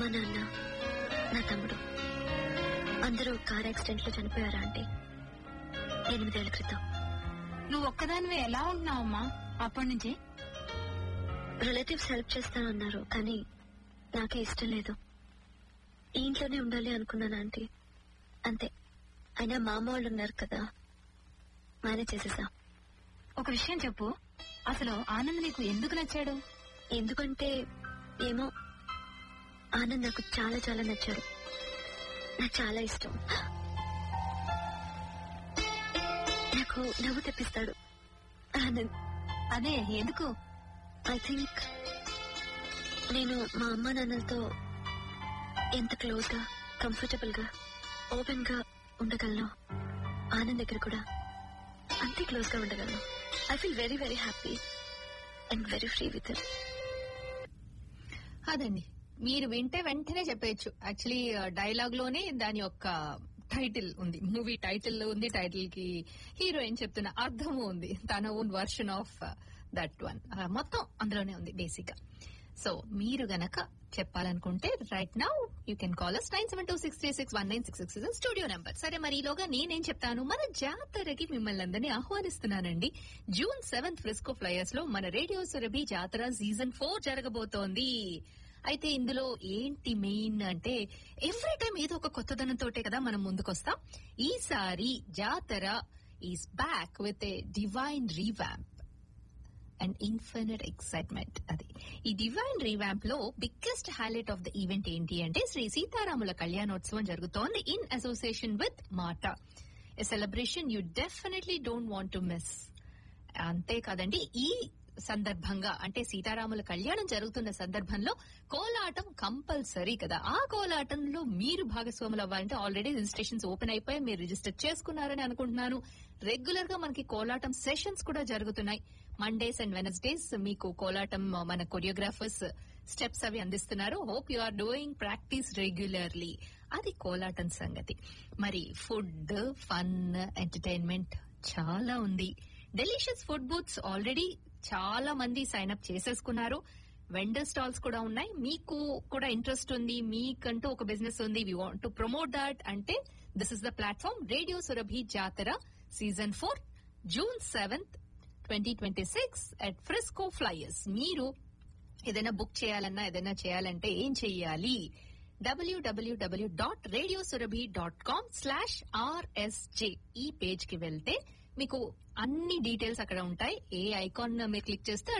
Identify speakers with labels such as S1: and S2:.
S1: అమ్మ నాన్న నా తమ్ముడు అందరూ కార్ యాక్సిడెంట్ లో చనిపోయారా అంటే ఎనిమిదేళ్ల క్రితం
S2: నువ్వు ఒక్కదానివే ఎలా ఉంటున్నావమ్మా అప్పటి నుంచి
S1: రిలేటివ్స్ హెల్ప్ చేస్తానన్నారు కానీ నాకే ఇష్టం లేదు ఈ ఇంట్లోనే ఉండాలి అనుకున్నాను ఆంటీ అంతే అయినా మా అమ్మ వాళ్ళు ఉన్నారు కదా మేనేజ్ చేసేసా
S2: ఒక విషయం చెప్పు అసలు ఆనంద్ నీకు ఎందుకు నచ్చాడు
S1: ఎందుకంటే ఏమో ఆనంద్ నాకు చాలా చాలా నచ్చాడు నాకు చాలా ఇష్టం నాకు నవ్వు తెప్పిస్తాడు ఆనంద్
S2: అదే ఎందుకు
S1: ఐ థింక్ నేను మా అమ్మ నాన్నలతో ఎంత క్లోజ్ గా కంఫర్టబుల్ గా ఓపెన్ గా ఉండగలను ఆనంద్ దగ్గర కూడా అంతే క్లోజ్ గా ఉండగలను I feel very very happy and very free with
S3: అదండి మీరు వింటే వెంటనే చెప్పేయచ్చు యాక్చువల్లీ డైలాగ్ లోనే దాని యొక్క టైటిల్ ఉంది మూవీ టైటిల్ ఉంది టైటిల్ కి హీరోయిన్ చెప్తున్న అర్థము ఉంది తన own version of that one మొత్తం అందులోనే ఉంది బేసిక్ గా సో మీరు గనక చెప్పాలనుకుంటే right now you can call us nine seven two six three six one nine six six studio number సరే మరి ఈలోగా నేనేం చెప్తాను మన జాతరకి మిమ్మల్ని అందరినీ ఆహ్వానిస్తున్నానండి జూన్ సెవెంత్ ఫ్రిస్కో ఫ్లయర్స్ లో మన radio Surabhi Jatara season four జరగబోతోంది అయితే ఇందులో ఏంటి మెయిన్ అంటే ఎవ్రీ టైం ఏదో ఒక కొత్తదనంతోటే కదా మనం ముందుకొస్తాం ఈసారి జాతర is back with a divine revamp and infinite excitement అది ఈ డివైన్ రీవ్యాంప్ లో biggest highlight of the event ఏంటి అంటే శ్రీ సీతారాముల కళ్యాణోత్సవం జరుగుతోంది in association with MATA a celebration you definitely don't want to miss అంతే కాదండి ఈ సందర్భంగా అంటే సీతారాముల కళ్యాణం జరుగుతున్న సందర్భంలో కోలాటం కంపల్సరీ కదా ఆ కోలాటంలో మీరు భాగస్వాములు అవ్వాలంటే ఆల్రెడీ రిజిస్ట్రేషన్స్ ఓపెన్ అయిపోయి మీరు రిజిస్టర్ చేసుకున్నారని అనుకుంటున్నాను రెగ్యులర్ గా మనకి కోలాటం సెషన్స్ కూడా జరుగుతున్నాయి మండేస్ అండ్ వెనస్డేస్ మీకు కోలాటం మన కొరియోగ్రాఫర్స్ స్టెప్స్ అవి అందిస్తున్నారు hope you are doing practice regularly అది కోలాటం సంగతి మరి ఫుడ్ ఫన్ ఎంటర్టైన్మెంట్ చాలా ఉంది డెలిషియస్ ఫుడ్ బూత్స్ ఆల్రెడీ చాలా మంది సైన్ అప్ చేసేసుకున్నారు వెండర్ స్టాల్స్ కూడా ఉన్నాయి మీకు కూడా ఇంట్రెస్ట్ ఉంది మీకంటూ ఒక బిజినెస్ ఉంది we want to promote that అంటే this is the platform radio Surabhi Jatara season four June seventh twenty twenty six at Frisco flyers మీరు ఏదైనా బుక్ చేయాలన్నా ఏదైనా చేయాలంటే ఏం చెయ్యాలి W W W dot radio Surabhi dot com slash RSJ ఈ పేజ్ కి వెళ్తే మీకు అన్ని డీటెయిల్స్ అక్కడ ఉంటాయి ఏ ఐకాన్ మీరు క్లిక్ చేస్తే ఆ